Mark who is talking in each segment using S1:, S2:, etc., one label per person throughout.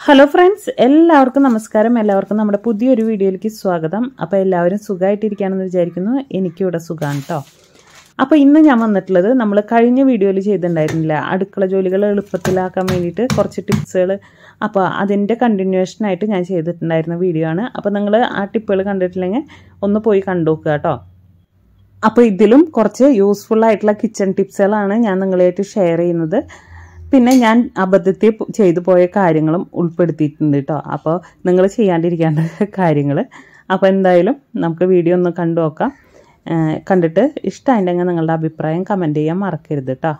S1: hello friends എല്ലാവർക്കും നമസ്കാരം എല്ലാവർക്കും നമ്മുടെ പുതിയൊരു വീഡിയോയിലേക്ക് സ്വാഗതം അപ്പോൾ എല്ലാവരും സുഖമായിട്ടിരിക്കുകയാണെന്ന് വിചാരിക്കുന്നു എനിക്കിവിടെ സുഖമാണ് കേട്ടോ അപ്പോൾ ഇന്ന് ഞാൻ വന്നിട്ടുള്ളത് നമ്മൾ കഴിഞ്ഞ വീഡിയോയിൽ ചെയ്തിട്ടുണ്ടായിരുന്നില്ല അടുക്കള ജോലികൾ എളുപ്പത്തിലാക്കാൻ വേണ്ടിയിട്ട് കുറച്ച് ടിപ്സുകൾ അപ്പോൾ അതിൻ്റെ കണ്ടിന്യൂഷനായിട്ട് ഞാൻ ചെയ്തിട്ടുണ്ടായിരുന്ന വീഡിയോ ആണ് അപ്പോൾ നിങ്ങൾ ആ ടിപ്പുകൾ കണ്ടിട്ടില്ലെങ്കിൽ ഒന്ന് പോയി കണ്ടു നോക്കുക കേട്ടോ അപ്പോൾ ഇതിലും കുറച്ച് യൂസ്ഫുൾ ആയിട്ടുള്ള കിച്ചൺ ടിപ്സുകളാണ് ഞാൻ നിങ്ങളായിട്ട് ഷെയർ ചെയ്യുന്നത് പിന്നെ ഞാൻ അബദ്ധത്തിൽ ചെയ്തു പോയ കാര്യങ്ങളും ഉൾപ്പെടുത്തിയിട്ടുണ്ട് കേട്ടോ അപ്പോൾ നിങ്ങൾ ചെയ്യാണ്ടിരിക്കേണ്ട കാര്യങ്ങൾ അപ്പോൾ എന്തായാലും നമുക്ക് വീഡിയോ ഒന്ന് കണ്ടു നോക്കാം കണ്ടിട്ട് ഇഷ്ടമായിട്ടുണ്ടെങ്കിൽ നിങ്ങളുടെ അഭിപ്രായം കമൻറ്റ് ചെയ്യാൻ മറക്കരുത് കേട്ടോ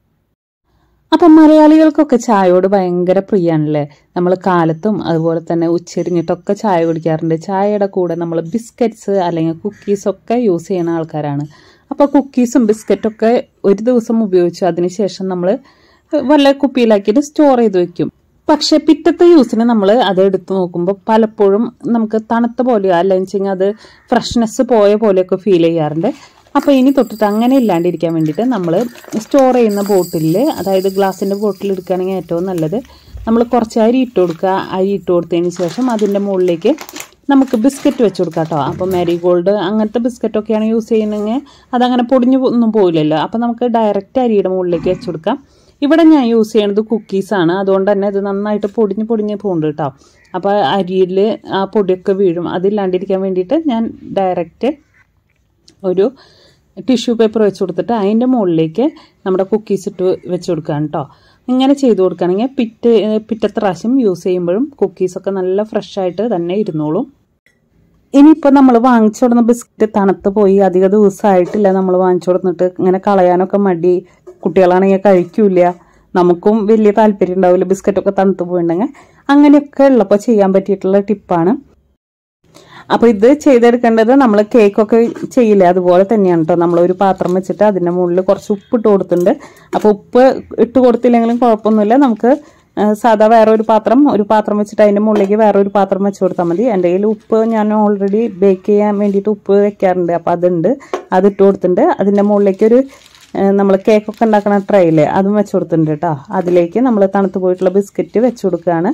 S1: അപ്പം മലയാളികൾക്കൊക്കെ ചായയോട് ഭയങ്കര പ്രിയാണല്ലേ നമ്മൾ കാലത്തും അതുപോലെ തന്നെ ഉച്ചരിഞ്ഞിട്ടൊക്കെ ചായ കുടിക്കാറുണ്ട് ചായയുടെ കൂടെ നമ്മൾ ബിസ്ക്കറ്റ്സ് അല്ലെങ്കിൽ കുക്കീസൊക്കെ യൂസ് ചെയ്യുന്ന ആൾക്കാരാണ് അപ്പോൾ കുക്കീസും ബിസ്ക്കറ്റൊക്കെ ഒരു ദിവസം ഉപയോഗിച്ചു അതിനുശേഷം നമ്മൾ വല്ല കുപ്പിയിലാക്കിയിട്ട് സ്റ്റോർ ചെയ്ത് വെക്കും പക്ഷെ പിറ്റത്തെ യൂസിന് നമ്മൾ അത് എടുത്തു നോക്കുമ്പോൾ പലപ്പോഴും നമുക്ക് തണുത്ത പോലെയോ അല്ലെങ്കിൽ അത് ഫ്രഷ്നെസ് പോയ പോലെയൊക്കെ ഫീൽ ചെയ്യാറുണ്ട് അപ്പോൾ ഇനി തൊട്ടിട്ട് അങ്ങനെ ഇല്ലാണ്ടിരിക്കാൻ വേണ്ടിയിട്ട് നമ്മൾ സ്റ്റോർ ചെയ്യുന്ന ബോട്ടിലിൽ അതായത് ഗ്ലാസിൻ്റെ ബോട്ടിൽ എടുക്കുകയാണെങ്കിൽ ഏറ്റവും നല്ലത് നമ്മൾ കുറച്ച് അരി ഇട്ട് കൊടുക്കുക അരി ഇട്ട് കൊടുത്തതിന് ശേഷം അതിൻ്റെ മുകളിലേക്ക് നമുക്ക് ബിസ്ക്കറ്റ് വെച്ച് കൊടുക്കാം കേട്ടോ അപ്പോൾ മാരി ഗോൾഡ് അങ്ങനത്തെ ബിസ്ക്കറ്റൊക്കെയാണ് യൂസ് ചെയ്യുന്നതെങ്കിൽ അതങ്ങനെ പൊടിഞ്ഞു ഒന്നും പോയില്ലല്ലോ അപ്പോൾ നമുക്ക് ഡയറക്റ്റ് അരിയുടെ മുകളിലേക്ക് വെച്ച് കൊടുക്കാം ഇവിടെ ഞാൻ യൂസ് ചെയ്യുന്നത് കുക്കീസാണ് അതുകൊണ്ട് തന്നെ ഇത് നന്നായിട്ട് പൊടിഞ്ഞ് പൊടിഞ്ഞ് പോകുന്നുണ്ട് കേട്ടോ അപ്പോൾ അരിയിൽ ആ പൊടിയൊക്കെ വീഴും അതില്ലാണ്ടിരിക്കാൻ വേണ്ടിയിട്ട് ഞാൻ ഡയറക്റ്റ് ഒരു ടിഷ്യൂ പേപ്പർ വെച്ച് കൊടുത്തിട്ട് അതിൻ്റെ മുകളിലേക്ക് നമ്മുടെ കുക്കീസ് ഇട്ട് വെച്ച് കൊടുക്കുകയാണ് കേട്ടോ ഇങ്ങനെ ചെയ്ത് കൊടുക്കുകയാണെങ്കിൽ പിറ്റ് പിറ്റത്തെ പ്രാവശ്യം യൂസ് ചെയ്യുമ്പോഴും കുക്കീസൊക്കെ നല്ല ഫ്രഷ് ആയിട്ട് തന്നെ ഇരുന്നോളും ഇനിയിപ്പോൾ നമ്മൾ വാങ്ങിച്ചു കൊടുക്കുന്ന ബിസ്ക്കറ്റ് തണുത്ത് പോയി അധിക ദിവസമായിട്ടില്ല നമ്മൾ വാങ്ങിച്ചു കൊടുത്തിട്ട് ഇങ്ങനെ കളയാനൊക്കെ മടി കുട്ടികളാണെങ്കിൽ കഴിക്കൂല നമുക്കും വലിയ താല്പര്യം ഉണ്ടാവില്ല ബിസ്ക്കറ്റൊക്കെ തണുത്ത് പോയിട്ടുണ്ടെങ്കിൽ അങ്ങനെയൊക്കെ ഉള്ളപ്പോൾ ചെയ്യാൻ പറ്റിയിട്ടുള്ള ടിപ്പാണ് അപ്പോൾ ഇത് ചെയ്തെടുക്കേണ്ടത് നമ്മൾ കേക്കൊക്കെ ചെയ്യില്ല അതുപോലെ തന്നെയാണ് കേട്ടോ നമ്മൾ ഒരു പാത്രം വെച്ചിട്ട് അതിൻ്റെ മുകളിൽ കുറച്ച് ഉപ്പ് ഇട്ട് കൊടുത്തിട്ടുണ്ട് അപ്പോൾ ഉപ്പ് ഇട്ട് കൊടുത്തില്ലെങ്കിലും കുഴപ്പമൊന്നുമില്ല നമുക്ക് സാധാ വേറെ ഒരു പാത്രം ഒരു പാത്രം വെച്ചിട്ട് അതിൻ്റെ മുകളിലേക്ക് വേറെ ഒരു പാത്രം വെച്ച് കൊടുത്താൽ മതി എൻ്റെ കയ്യിൽ ഉപ്പ് ഞാൻ ഓൾറെഡി ബേക്ക് ചെയ്യാൻ വേണ്ടിയിട്ട് ഉപ്പ് വെക്കാറുണ്ട് അപ്പോൾ അതുണ്ട് അത് ഇട്ട് കൊടുത്തിട്ടുണ്ട് അതിൻ്റെ മുകളിലേക്ക് ഒരു നമ്മൾ കേക്കൊക്കെ ഉണ്ടാക്കുന്ന ട്രേയിൽ അതും വെച്ച് കൊടുത്തിട്ടുണ്ട് കേട്ടോ അതിലേക്ക് നമ്മൾ തണുത്ത് പോയിട്ടുള്ള ബിസ്ക്കറ്റ് വെച്ച് കൊടുക്കുകയാണ്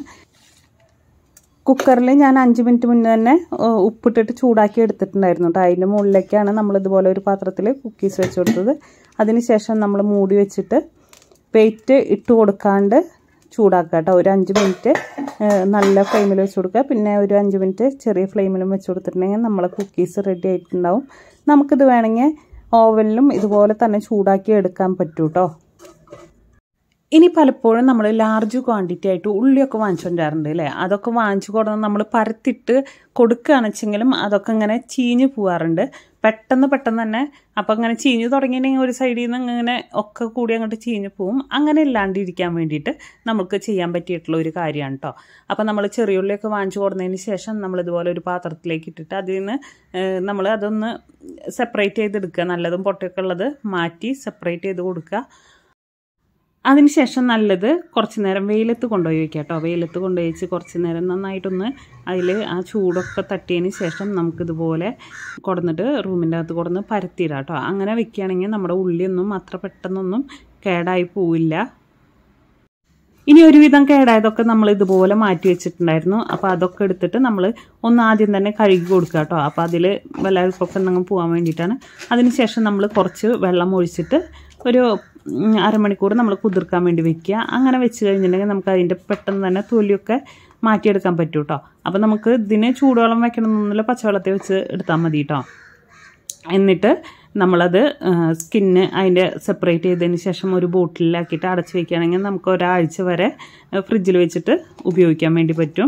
S1: കുക്കറിൽ ഞാൻ അഞ്ച് മിനിറ്റ് മുന്നേ തന്നെ ഉപ്പിട്ടിട്ട് ചൂടാക്കി എടുത്തിട്ടുണ്ടായിരുന്നു കേട്ടോ അതിൻ്റെ മുകളിലേക്കാണ് നമ്മൾ ഇതുപോലെ ഒരു പാത്രത്തിൽ കുക്കീസ് വെച്ച് കൊടുത്തത് അതിനുശേഷം നമ്മൾ മൂടി വെച്ചിട്ട് വെയിറ്റ് ഇട്ട് കൊടുക്കാണ്ട് ചൂടാക്കുക കേട്ടോ ഒരു അഞ്ച് മിനിറ്റ് നല്ല ഫ്ലെയിമിൽ വെച്ച് കൊടുക്കുക പിന്നെ ഒരു അഞ്ച് മിനിറ്റ് ചെറിയ ഫ്ലെയിമിലും വെച്ച് കൊടുത്തിട്ടുണ്ടെങ്കിൽ നമ്മളെ കുക്കീസ് റെഡി ആയിട്ടുണ്ടാവും നമുക്കിത് വേണമെങ്കിൽ ഓവനിലും ഇതുപോലെ തന്നെ ചൂടാക്കി എടുക്കാൻ പറ്റൂ കേട്ടോ ഇനി പലപ്പോഴും നമ്മൾ ലാർജ് ക്വാണ്ടിറ്റി ആയിട്ട് ഉള്ളിയൊക്കെ വാങ്ങിച്ചുകൊണ്ടാറുണ്ട് അല്ലേ അതൊക്കെ വാങ്ങിച്ചു കൊടുന്ന് നമ്മൾ പരത്തിട്ട് കൊടുക്കുകയാണെന്ന് വെച്ചെങ്കിലും അതൊക്കെ ഇങ്ങനെ ചീഞ്ഞു പോകാറുണ്ട് പെട്ടെന്ന് പെട്ടെന്ന് തന്നെ അപ്പം ഇങ്ങനെ ചീഞ്ഞു തുടങ്ങിയിട്ടുണ്ടെങ്കിൽ ഒരു സൈഡിൽ നിന്ന് ഇങ്ങനെ ഒക്കെ കൂടി അങ്ങോട്ട് ചീഞ്ഞു പോവും അങ്ങനെ ഇല്ലാണ്ടിരിക്കാൻ വേണ്ടിയിട്ട് നമുക്ക് ചെയ്യാൻ പറ്റിയിട്ടുള്ള ഒരു കാര്യമാണ് കേട്ടോ അപ്പം നമ്മൾ ചെറിയുള്ളിയൊക്കെ വാങ്ങിച്ചു കൊടുത്തതിന് ശേഷം നമ്മൾ ഇതുപോലെ ഒരു പാത്രത്തിലേക്ക് ഇട്ടിട്ട് അതിൽ നിന്ന് നമ്മൾ അതൊന്ന് സെപ്പറേറ്റ് ചെയ്തെടുക്കുക നല്ലതും പൊട്ടയൊക്കെ ഉള്ളത് മാറ്റി സെപ്പറേറ്റ് ചെയ്ത് കൊടുക്കുക അതിനുശേഷം നല്ലത് കുറച്ച് നേരം വെയിലത്ത് കൊണ്ടുപോയി വയ്ക്കുക കേട്ടോ വെയിലത്ത് കൊണ്ടുപോയി വെച്ച് കുറച്ച് നേരം നന്നായിട്ടൊന്ന് അതിൽ ആ ചൂടൊക്കെ തട്ടിയതിന് ശേഷം നമുക്കിതുപോലെ കൊടുന്നിട്ട് റൂമിൻ്റെ അകത്ത് കൊടുന്ന് പരത്തിയിടാം കേട്ടോ അങ്ങനെ വെക്കുകയാണെങ്കിൽ നമ്മുടെ ഉള്ളിയൊന്നും അത്ര പെട്ടെന്നൊന്നും കേടായി പോവില്ല ഇനി ഒരുവിധം കേടായതൊക്കെ നമ്മൾ ഇതുപോലെ മാറ്റി വെച്ചിട്ടുണ്ടായിരുന്നു അപ്പോൾ അതൊക്കെ എടുത്തിട്ട് നമ്മൾ ഒന്ന് ആദ്യം തന്നെ കഴുകി കൊടുക്കുക കേട്ടോ അപ്പോൾ അതിൽ വല്ല അഴുക്കൊക്കെ എന്തെങ്കിലും പോകാൻ വേണ്ടിയിട്ടാണ് അതിനുശേഷം നമ്മൾ കുറച്ച് വെള്ളം ഒഴിച്ചിട്ട് ഒരു അരമണിക്കൂർ നമ്മൾ കുതിർക്കാൻ വേണ്ടി വെക്കുക അങ്ങനെ വെച്ച് കഴിഞ്ഞിട്ടുണ്ടെങ്കിൽ നമുക്ക് അതിൻ്റെ പെട്ടെന്ന് തന്നെ തൊലിയൊക്കെ മാറ്റിയെടുക്കാൻ പറ്റും കേട്ടോ അപ്പോൾ നമുക്ക് ഇതിന് ചൂടുവെള്ളം വെക്കണമെന്നൊന്നുമില്ല പച്ചവെള്ളത്തിൽ വെച്ച് എടുത്താൽ മതി കേട്ടോ എന്നിട്ട് നമ്മളത് സ്കിന്ന് അതിൻ്റെ സെപ്പറേറ്റ് ചെയ്തതിന് ശേഷം ഒരു ബോട്ടിലാക്കിയിട്ട് അടച്ച് വയ്ക്കുകയാണെങ്കിൽ നമുക്ക് ഒരാഴ്ച വരെ ഫ്രിഡ്ജിൽ വെച്ചിട്ട് ഉപയോഗിക്കാൻ വേണ്ടി പറ്റും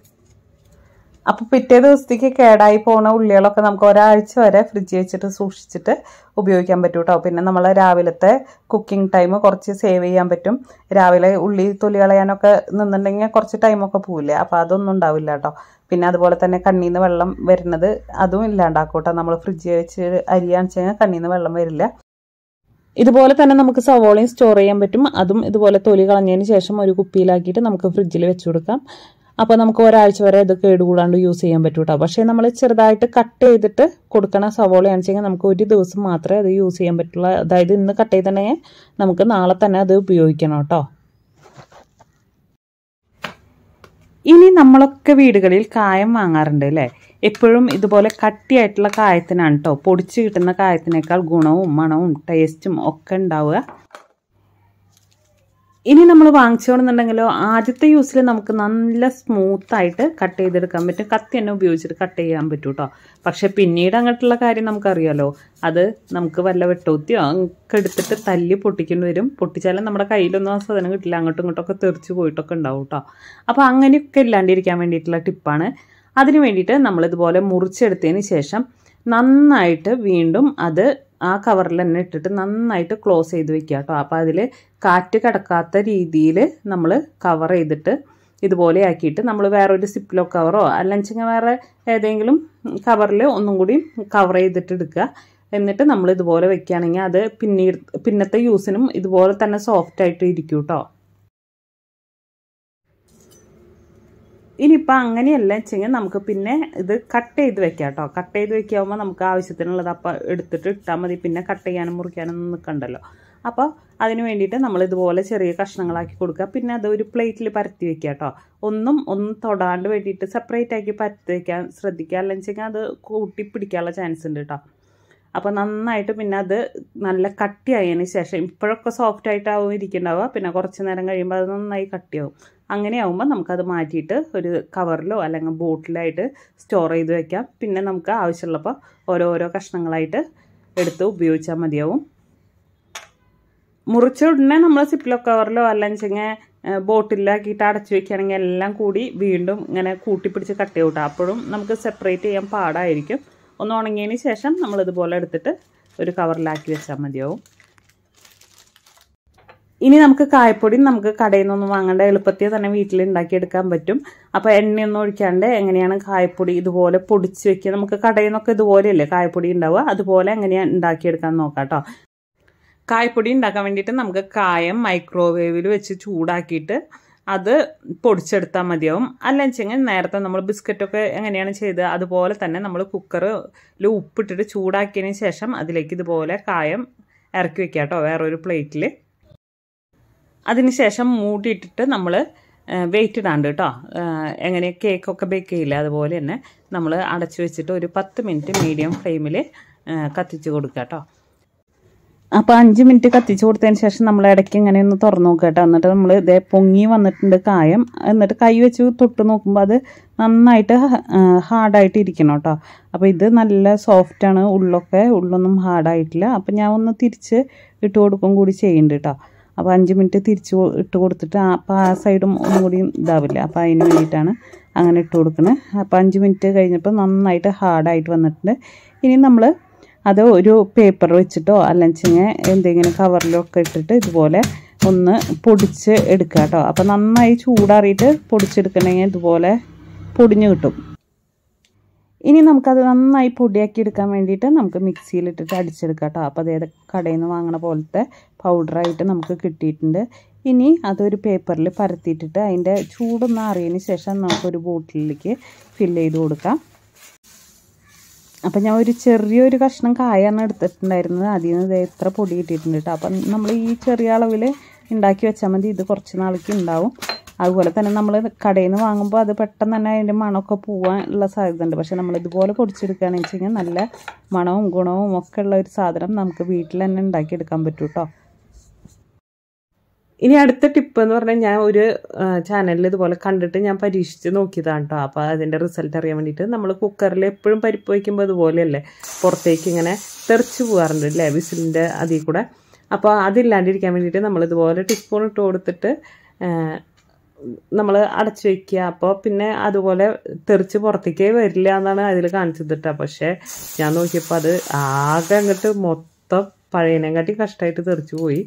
S1: അപ്പോൾ പിറ്റേ ദിവസത്തേക്ക് കേടായി പോകുന്ന ഉള്ളികളൊക്കെ നമുക്ക് ഒരാഴ്ച വരെ ഫ്രിഡ്ജിൽ വെച്ചിട്ട് സൂക്ഷിച്ചിട്ട് ഉപയോഗിക്കാൻ പറ്റും കേട്ടോ പിന്നെ നമ്മൾ രാവിലത്തെ കുക്കിംഗ് ടൈം കുറച്ച് സേവ് ചെയ്യാൻ പറ്റും രാവിലെ ഉള്ളി തൊലി കളയാനൊക്കെ നിന്നുണ്ടെങ്കിൽ കുറച്ച് ടൈമൊക്കെ പോവില്ലേ അപ്പോൾ അതൊന്നും ഉണ്ടാവില്ല കേട്ടോ പിന്നെ അതുപോലെ തന്നെ കണ്ണിൽ നിന്ന് വെള്ളം വരുന്നത് അതും ഇല്ലാണ്ടാക്കും കേട്ടോ നമ്മൾ ഫ്രിഡ്ജിൽ വെച്ച് അരിയാന്ന് വെച്ച് കഴിഞ്ഞാൽ കണ്ണിൽ നിന്ന് വെള്ളം വരില്ല ഇതുപോലെ തന്നെ നമുക്ക് സവോളയും സ്റ്റോർ ചെയ്യാൻ പറ്റും അതും ഇതുപോലെ തൊലി കളഞ്ഞതിന് ശേഷം ഒരു കുപ്പിയിലാക്കിയിട്ട് നമുക്ക് ഫ്രിഡ്ജിൽ വെച്ച് കൊടുക്കാം അപ്പോൾ നമുക്ക് ഒരാഴ്ച വരെ ഇത് കേടുകൂടാണ്ട് യൂസ് ചെയ്യാൻ പറ്റൂ കേട്ടോ പക്ഷേ നമ്മൾ ചെറുതായിട്ട് കട്ട് ചെയ്തിട്ട് കൊടുക്കണ സവോളയാണെന്ന് വെച്ചാൽ നമുക്ക് ഒരു ദിവസം മാത്രമേ അത് യൂസ് ചെയ്യാൻ പറ്റുള്ളൂ അതായത് ഇന്ന് കട്ട് ചെയ്തിട്ടുണ്ടെങ്കിൽ നമുക്ക് നാളെ തന്നെ അത് ഉപയോഗിക്കണം കേട്ടോ ഇനി നമ്മളൊക്കെ വീടുകളിൽ കായം വാങ്ങാറുണ്ട് അല്ലേ എപ്പോഴും ഇതുപോലെ കട്ടിയായിട്ടുള്ള കായത്തിനാണ് കേട്ടോ പൊടിച്ച് കിട്ടുന്ന കായത്തിനേക്കാൾ ഗുണവും മണവും ടേസ്റ്റും ഒക്കെ ഉണ്ടാവുക ഇനി നമ്മൾ വാങ്ങിച്ചോണെന്നുണ്ടെങ്കിലോ ആദ്യത്തെ യൂസിൽ നമുക്ക് നല്ല സ്മൂത്തായിട്ട് കട്ട് ചെയ്തെടുക്കാൻ പറ്റും കത്തി തന്നെ ഉപയോഗിച്ചിട്ട് കട്ട് ചെയ്യാൻ പറ്റും കേട്ടോ പക്ഷെ പിന്നീട് അങ്ങോട്ടുള്ള കാര്യം നമുക്കറിയാലോ അത് നമുക്ക് വല്ല വെട്ടൂത്തിയോ ഒക്കെ എടുത്തിട്ട് തല്ലി പൊട്ടിക്കേണ്ടി വരും പൊട്ടിച്ചാലും നമ്മുടെ കയ്യിലൊന്നും ആ സാധനം കിട്ടില്ല അങ്ങോട്ടും ഇങ്ങോട്ടൊക്കെ തെറിച്ച് പോയിട്ടൊക്കെ ഉണ്ടാവും കേട്ടോ അപ്പോൾ അങ്ങനെയൊക്കെ ഇല്ലാണ്ടിരിക്കാൻ വേണ്ടിയിട്ടുള്ള ടിപ്പാണ് അതിന് വേണ്ടിയിട്ട് നമ്മളിതുപോലെ മുറിച്ചെടുത്തതിന് ശേഷം നന്നായിട്ട് വീണ്ടും അത് ആ കവറിൽ തന്നെ ഇട്ടിട്ട് നന്നായിട്ട് ക്ലോസ് ചെയ്ത് വെക്കുക കേട്ടോ അപ്പോൾ അതിൽ കാറ്റ് കിടക്കാത്ത രീതിയിൽ നമ്മൾ കവർ ചെയ്തിട്ട് ഇതുപോലെ ആക്കിയിട്ട് നമ്മൾ വേറെ ഒരു സിപ്ലോ കവറോ അല്ലെങ്കിൽ വേറെ ഏതെങ്കിലും കവറിൽ ഒന്നും കൂടി കവർ ചെയ്തിട്ട് എടുക്കുക എന്നിട്ട് നമ്മൾ ഇതുപോലെ വെക്കുകയാണെങ്കിൽ അത് പിന്നീട് പിന്നത്തെ യൂസിനും ഇതുപോലെ തന്നെ സോഫ്റ്റ് ആയിട്ട് ഇരിക്കും കേട്ടോ ഇനിയിപ്പോൾ അങ്ങനെയല്ല വെച്ചെങ്കിൽ നമുക്ക് പിന്നെ ഇത് കട്ട് ചെയ്ത് വെക്കാം കേട്ടോ കട്ട് ചെയ്ത് വെക്കാവുമ്പോൾ നമുക്ക് ആവശ്യത്തിനുള്ളത് അപ്പം എടുത്തിട്ട് ഇട്ടാൽ മതി പിന്നെ കട്ട് ചെയ്യാനും മുറിക്കാനും ഒന്നും നിൽക്കണ്ടല്ലോ അപ്പോൾ അതിന് വേണ്ടിയിട്ട് നമ്മൾ ഇതുപോലെ ചെറിയ കഷ്ണങ്ങളാക്കി കൊടുക്കുക പിന്നെ അത് ഒരു പ്ലേറ്റിൽ പരത്തി വെക്കുക കേട്ടോ ഒന്നും ഒന്നും തൊടാണ്ട് വേണ്ടിയിട്ട് സെപ്പറേറ്റ് ആക്കി പരത്തി വെക്കാൻ ശ്രദ്ധിക്കുക അല്ലെങ്കിൽ അത് കൂട്ടി പിടിക്കാനുള്ള ചാൻസ് ഉണ്ട് കേട്ടോ അപ്പോൾ നന്നായിട്ട് പിന്നെ അത് നല്ല കട്ടിയായതിന് ശേഷം ഇപ്പോഴൊക്കെ സോഫ്റ്റ് ആയിട്ടാവും ഇരിക്കുന്നുണ്ടാവുക പിന്നെ കുറച്ച് നേരം കഴിയുമ്പോൾ അത് നന്നായി കട്ടിയാവും അങ്ങനെയാവുമ്പോൾ നമുക്കത് മാറ്റിയിട്ട് ഒരു കവറിലോ അല്ലെങ്കിൽ ബോട്ടിലായിട്ട് സ്റ്റോർ ചെയ്ത് വെക്കാം പിന്നെ നമുക്ക് ആവശ്യമുള്ളപ്പോൾ ഓരോരോ കഷ്ണങ്ങളായിട്ട് എടുത്ത് ഉപയോഗിച്ചാൽ മതിയാവും മുറിച്ച ഉടനെ നമ്മൾ സിപ്ലോ കവറിലോ അല്ലെങ്കിൽ ബോട്ടിലാക്കിയിട്ട് അടച്ചു വെക്കുകയാണെങ്കിൽ എല്ലാം കൂടി വീണ്ടും ഇങ്ങനെ കൂട്ടിപ്പിടിച്ച് കട്ട് ചെയ്യൂട്ടോ അപ്പോഴും നമുക്ക് സെപ്പറേറ്റ് ചെയ്യാൻ പാടായിരിക്കും ഒന്ന് ഉണങ്ങിയതിന് ശേഷം നമ്മളിതുപോലെ എടുത്തിട്ട് ഒരു കവറിലാക്കി വെച്ചാൽ മതിയാവും ഇനി നമുക്ക് കായപ്പൊടി നമുക്ക് കടയിൽ നിന്നൊന്നും വാങ്ങേണ്ട എളുപ്പത്തിൽ തന്നെ വീട്ടിൽ ഉണ്ടാക്കിയെടുക്കാൻ പറ്റും അപ്പോൾ എണ്ണയൊന്നും ഒഴിക്കാണ്ട് എങ്ങനെയാണ് കായപ്പൊടി ഇതുപോലെ പൊടിച്ച് വെക്കുക നമുക്ക് കടയിൽ നിന്നൊക്കെ ഇതുപോലെയല്ലേ കായപ്പൊടി ഉണ്ടാവുക അതുപോലെ എങ്ങനെയാണ് ഉണ്ടാക്കിയെടുക്കാൻ നോക്കാം കേട്ടോ കായപ്പൊടി ഉണ്ടാക്കാൻ വേണ്ടിയിട്ട് നമുക്ക് കായം മൈക്രോവേവിൽ വെച്ച് ചൂടാക്കിയിട്ട് അത് പൊടിച്ചെടുത്താൽ മതിയാവും അല്ലെന്ന് വെച്ചെങ്കിൽ നേരത്തെ നമ്മൾ ബിസ്ക്കറ്റൊക്കെ എങ്ങനെയാണ് ചെയ്തത് അതുപോലെ തന്നെ നമ്മൾ കുക്കറിൽ ഉപ്പിട്ടിട്ട് ചൂടാക്കിയതിന് ശേഷം അതിലേക്ക് ഇതുപോലെ കായം ഇറക്കി വെക്കുക കേട്ടോ വേറൊരു പ്ലേറ്റിൽ അതിനുശേഷം മൂടിയിട്ടിട്ട് നമ്മൾ വെയിറ്റ് ഇടാണ്ട് കേട്ടോ എങ്ങനെ കേക്കൊക്കെ ബേക്ക് ചെയ്യില്ല അതുപോലെ തന്നെ നമ്മൾ അടച്ചു വെച്ചിട്ട് ഒരു പത്ത് മിനിറ്റ് മീഡിയം ഫ്ലെയിമിൽ കത്തിച്ച് കൊടുക്കുക കേട്ടോ അപ്പോൾ അഞ്ച് മിനിറ്റ് കത്തിച്ച് കൊടുത്തതിന് ശേഷം നമ്മൾ ഇടയ്ക്ക് ഇങ്ങനെ ഒന്ന് തുറന്നു നോക്കുക കേട്ടോ എന്നിട്ട് നമ്മൾ ഇതേ പൊങ്ങി വന്നിട്ടുണ്ട് കായം എന്നിട്ട് കൈ വെച്ച് തൊട്ട് നോക്കുമ്പോൾ അത് നന്നായിട്ട് ഹാർഡായിട്ട് ഇരിക്കണം കേട്ടോ അപ്പോൾ ഇത് നല്ല സോഫ്റ്റാണ് ഉള്ളൊക്കെ ഉള്ളൊന്നും ഹാർഡായിട്ടില്ല അപ്പോൾ ഞാൻ ഒന്ന് തിരിച്ച് ഇട്ട് കൊടുക്കും കൂടി ചെയ്യുന്നുണ്ട് കേട്ടോ അപ്പോൾ അഞ്ച് മിനിറ്റ് തിരിച്ച് ഇട്ട് കൊടുത്തിട്ട് അപ്പോൾ ആ സൈഡും ഒന്നും കൂടി ഇതാവില്ല അപ്പോൾ അതിന് വേണ്ടിയിട്ടാണ് അങ്ങനെ ഇട്ട് കൊടുക്കുന്നത് അപ്പോൾ അഞ്ച് മിനിറ്റ് കഴിഞ്ഞപ്പോൾ നന്നായിട്ട് ഹാർഡായിട്ട് വന്നിട്ടുണ്ട് ഇനി നമ്മൾ അത് ഒരു പേപ്പർ വെച്ചിട്ടോ അല്ലെങ്കിൽ എന്തെങ്കിലും കവറിലോ ഒക്കെ ഇട്ടിട്ട് ഇതുപോലെ ഒന്ന് പൊടിച്ച് എടുക്കുക കേട്ടോ അപ്പോൾ നന്നായി ചൂടാറിയിട്ട് പൊടിച്ചെടുക്കണമെങ്കിൽ ഇതുപോലെ പൊടിഞ്ഞു കിട്ടും ഇനി നമുക്കത് നന്നായി പൊടിയാക്കി എടുക്കാൻ വേണ്ടിയിട്ട് നമുക്ക് മിക്സിയിലിട്ടിട്ട് അടിച്ചെടുക്കാം കേട്ടോ അപ്പോൾ അതായത് കടയിൽ നിന്ന് വാങ്ങണ പോലത്തെ പൗഡറായിട്ട് നമുക്ക് കിട്ടിയിട്ടുണ്ട് ഇനി അതൊരു പേപ്പറിൽ പരത്തിയിട്ടിട്ട് അതിൻ്റെ ചൂടൊന്ന് അറിയതിന് ശേഷം നമുക്കൊരു ബോട്ടിലേക്ക് ഫില്ല് ചെയ്ത് കൊടുക്കാം അപ്പം ഞാൻ ഒരു ചെറിയൊരു കഷ്ണം കായാണ് എടുത്തിട്ടുണ്ടായിരുന്നത് അതിൽ നിന്ന് എത്ര പൊടി കിട്ടിയിട്ടുണ്ട് കേട്ടോ അപ്പം നമ്മൾ ഈ ചെറിയ അളവിൽ ഉണ്ടാക്കി വെച്ചാൽ മതി ഇത് കുറച്ച് നാളേക്ക് ഉണ്ടാവും അതുപോലെ തന്നെ നമ്മൾ കടയിൽ നിന്ന് വാങ്ങുമ്പോൾ അത് പെട്ടെന്ന് തന്നെ അതിൻ്റെ മണമൊക്കെ പോകാൻ ഉള്ള സാധ്യത ഉണ്ട് പക്ഷേ നമ്മൾ ഇതുപോലെ പൊടിച്ചെടുക്കുകയാണെന്ന് വെച്ച് കഴിഞ്ഞാൽ നല്ല മണവും ഗുണവും ഒക്കെ ഉള്ള ഒരു സാധനം നമുക്ക് വീട്ടിൽ തന്നെ ഉണ്ടാക്കിയെടുക്കാൻ പറ്റും കേട്ടോ ഇനി അടുത്ത ടിപ്പ് എന്ന് പറഞ്ഞാൽ ഞാൻ ഒരു ചാനലിൽ ഇതുപോലെ കണ്ടിട്ട് ഞാൻ പരീക്ഷിച്ച് നോക്കിയതാണ് കേട്ടോ അപ്പോൾ അതിൻ്റെ റിസൾട്ട് അറിയാൻ വേണ്ടിയിട്ട് നമ്മൾ കുക്കറിൽ എപ്പോഴും പരിപ്പ് വയ്ക്കുമ്പോൾ ഇതുപോലെയല്ലേ പുറത്തേക്ക് ഇങ്ങനെ തെറിച്ച് പോകാറുണ്ട് അല്ലേ വിസിലിൻ്റെ അതിൽ കൂടെ അപ്പോൾ അതില്ലാണ്ടിരിക്കാൻ വേണ്ടിയിട്ട് നമ്മളിതുപോലെ ടീസ്പൂൺ ഇട്ട് കൊടുത്തിട്ട് നമ്മൾ അടച്ചു വയ്ക്കുക അപ്പോൾ പിന്നെ അതുപോലെ തെറിച്ച് പുറത്തേക്കേ വരില്ല എന്നാണ് അതിൽ കാണിച്ചത് കേട്ടോ പക്ഷേ ഞാൻ നോക്കിയപ്പോൾ അത് ആകെ അങ്ങോട്ട് മൊത്തം പഴയനെക്കാട്ടി കഷ്ടമായിട്ട് തെറിച്ച് പോയി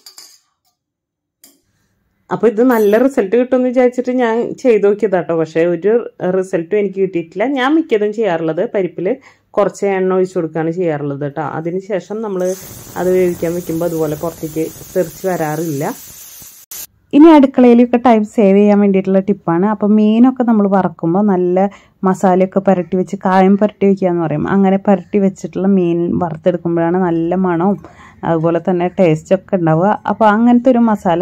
S1: അപ്പോൾ ഇത് നല്ല റിസൾട്ട് കിട്ടുമെന്ന് വിചാരിച്ചിട്ട് ഞാൻ ചെയ്ത് നോക്കിയതാട്ടോ പക്ഷേ ഒരു റിസൾട്ടും എനിക്ക് കിട്ടിയിട്ടില്ല ഞാൻ മിക്കതും ചെയ്യാറുള്ളത് പരിപ്പിൽ കുറച്ച് എണ്ണ ഒഴിച്ചു കൊടുക്കുകയാണ് ചെയ്യാറുള്ളത് കേട്ടോ അതിന് ശേഷം നമ്മൾ അത് വേവിക്കാൻ വെക്കുമ്പോൾ അതുപോലെ പുറത്തേക്ക് തെറിച്ച് വരാറില്ല ഇനി അടുക്കളയിലൊക്കെ ടൈം സേവ് ചെയ്യാൻ വേണ്ടിയിട്ടുള്ള ടിപ്പാണ് അപ്പോൾ മീനൊക്കെ നമ്മൾ വറക്കുമ്പോൾ നല്ല മസാലയൊക്കെ പുരട്ടി വെച്ച് കായം പുരട്ടി വെക്കുക എന്ന് പറയും അങ്ങനെ പുരട്ടി വെച്ചിട്ടുള്ള മീൻ വറുത്തെടുക്കുമ്പോഴാണ് നല്ല മണവും അതുപോലെ തന്നെ ടേസ്റ്റൊക്കെ ഉണ്ടാവുക അപ്പോൾ അങ്ങനത്തെ ഒരു മസാല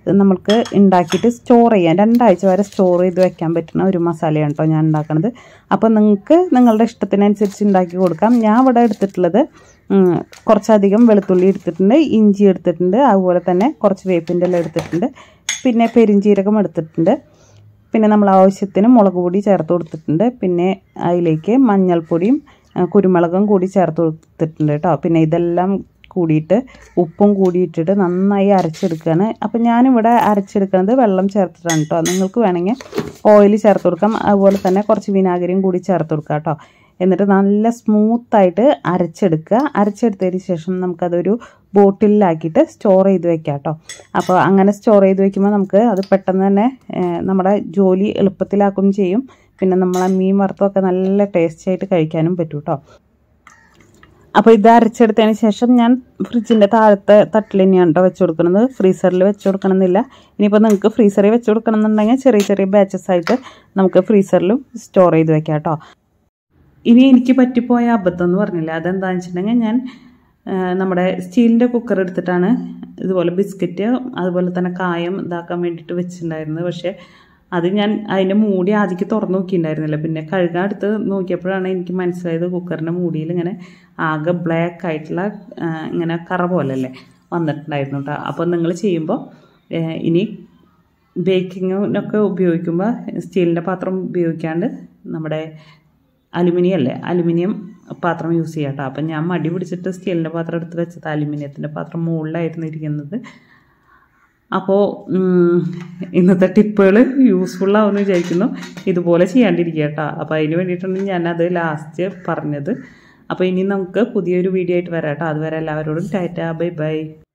S1: നമുക്ക് ഉണ്ടാക്കിയിട്ട് സ്റ്റോർ ചെയ്യാം രണ്ടാഴ്ച വരെ സ്റ്റോർ ചെയ്ത് വെക്കാൻ പറ്റുന്ന ഒരു മസാലയാണ് കേട്ടോ ഞാൻ ഉണ്ടാക്കുന്നത് അപ്പോൾ നിങ്ങൾക്ക് നിങ്ങളുടെ ഇഷ്ടത്തിനനുസരിച്ച് ഉണ്ടാക്കി കൊടുക്കാം ഞാൻ ഇവിടെ എടുത്തിട്ടുള്ളത് ഉം, കുറച്ചധികം വെളുത്തുള്ളി എടുത്തിട്ടുണ്ട് ഇഞ്ചി എടുത്തിട്ടുണ്ട് അതുപോലെ തന്നെ കുറച്ച് വേപ്പിൻ്റെ എല്ലാം എടുത്തിട്ടുണ്ട് പിന്നെ പെരിഞ്ചീരകം എടുത്തിട്ടുണ്ട് പിന്നെ നമ്മൾ ആവശ്യത്തിന് മുളക് പൊടി ചേർത്ത് കൊടുത്തിട്ടുണ്ട് പിന്നെ അതിലേക്ക് മഞ്ഞൾപ്പൊടിയും ആ, കുരുമുളകും കൂടി ചേർത്ത് കൊടുത്തിട്ടുണ്ട് കേട്ടോ പിന്നെ ഇതെല്ലാം കൂടിയിട്ട് ഉപ്പും കൂടി ഇട്ടിട്ട് നന്നായി അരച്ചെടുക്കുകയാണ് അപ്പം ഞാനിവിടെ അരച്ചെടുക്കുന്നത് വെള്ളം ചേർത്തിട്ടാണ് കേട്ടോ നിങ്ങൾക്ക് വേണമെങ്കിൽ ഓയിൽ ചേർത്ത് കൊടുക്കാം അതുപോലെ തന്നെ കുറച്ച് വിനാഗിരിയും കൂടി ചേർത്ത് കൊടുക്കാം കേട്ടോ എന്നിട്ട് നല്ല സ്മൂത്തായിട്ട് അരച്ചെടുക്കുക അരച്ചെടുത്തതിന് ശേഷം നമുക്കതൊരു ബോട്ടിലാക്കിയിട്ട് സ്റ്റോർ ചെയ്ത് വെക്കാം കേട്ടോ അപ്പോൾ അങ്ങനെ സ്റ്റോർ ചെയ്ത് വെക്കുമ്പോൾ നമുക്ക് അത് പെട്ടെന്ന് തന്നെ ഏഹ്, നമ്മുടെ ജോലി എളുപ്പത്തിലാക്കും ചെയ്യും പിന്നെ നമ്മളെ മീൻ വറുത്തമൊക്കെ നല്ല ടേസ്റ്റി ആയിട്ട് കഴിക്കാനും പറ്റും കേട്ടോ അപ്പോൾ ഇത് അരച്ചെടുത്തതിന് ശേഷം ഞാൻ ഫ്രിഡ്ജിൻ്റെ താഴത്തെ തട്ടിൽ തന്നെയാണ് കേട്ടോ വെച്ച് കൊടുക്കുന്നത് ഫ്രീസറിൽ വെച്ച് കൊടുക്കണമെന്നില്ല ഇനിയിപ്പോൾ നിങ്ങൾക്ക് ഫ്രീസറിൽ വെച്ച് കൊടുക്കണമെന്നുണ്ടെങ്കിൽ ചെറിയ ചെറിയ ബാച്ചസ് ആയിട്ട് നമുക്ക് ഫ്രീസറിലും സ്റ്റോർ ചെയ്ത് വെക്കാം കേട്ടോ ഇനി എനിക്ക് പറ്റിപ്പോയ അബദ്ധം എന്ന് പറഞ്ഞില്ല അതെന്താണെന്ന് വെച്ചിട്ടുണ്ടെങ്കിൽ ഞാൻ ആ, നമ്മുടെ സ്റ്റീലിൻ്റെ കുക്കർ എടുത്തിട്ടാണ് ഇതുപോലെ ബിസ്ക്കറ്റ് അതുപോലെ തന്നെ കായം ഇതാക്കാൻ വേണ്ടിയിട്ട് വെച്ചിട്ടുണ്ടായിരുന്നത് പക്ഷേ അത് ഞാൻ അതിൻ്റെ മൂടി ആദ്യക്ക് തുറന്നു നോക്കിയിട്ടുണ്ടായിരുന്നില്ല പിന്നെ കഴുകാൻ എടുത്ത് നോക്കിയപ്പോഴാണ് എനിക്ക് മനസ്സിലായത് കുക്കറിൻ്റെ മൂടിയിൽ ഇങ്ങനെ ആകെ ബ്ലാക്ക് ആയിട്ടുള്ള ആ, ഇങ്ങനെ കറ പോലല്ലേ വന്നിട്ടുണ്ടായിരുന്നു കേട്ടോ അപ്പോൾ നിങ്ങൾ ചെയ്യുമ്പോൾ ഏ, ഇനി ബേക്കിങ്ങിനൊക്കെ ഉപയോഗിക്കുമ്പോൾ സ്റ്റീലിൻ്റെ പാത്രം ഉപയോഗിക്കാണ്ട് നമ്മുടെ അലുമിനിയം അല്ലേ അലുമിനിയം പാത്രം യൂസ് ചെയ്യാം കേട്ടോ അപ്പം ഞാൻ മടി പിടിച്ചിട്ട് സ്റ്റീലിൻ്റെ പാത്രം എടുത്ത് വെച്ചത് അലുമിനിയത്തിൻ്റെ പാത്രം മുകളിലായിരുന്നു ഇരിക്കുന്നത് അപ്പോൾ ഇന്നത്തെ ടിപ്പുകൾ യൂസ്ഫുൾ ആവുമെന്ന് വിചാരിക്കുന്നു ഇതുപോലെ ചെയ്യാണ്ടിരിക്കുക കേട്ടോ അപ്പോൾ അതിന് വേണ്ടിയിട്ടാണ് ഞാനത് ലാസ്റ്റ് പറഞ്ഞത് അപ്പോൾ ഇനി നമുക്ക് പുതിയൊരു വീഡിയോ ആയിട്ട് വരാം കേട്ടോ അതുവരെ എല്ലാവരോടും ടാറ്റ ബൈ ബൈ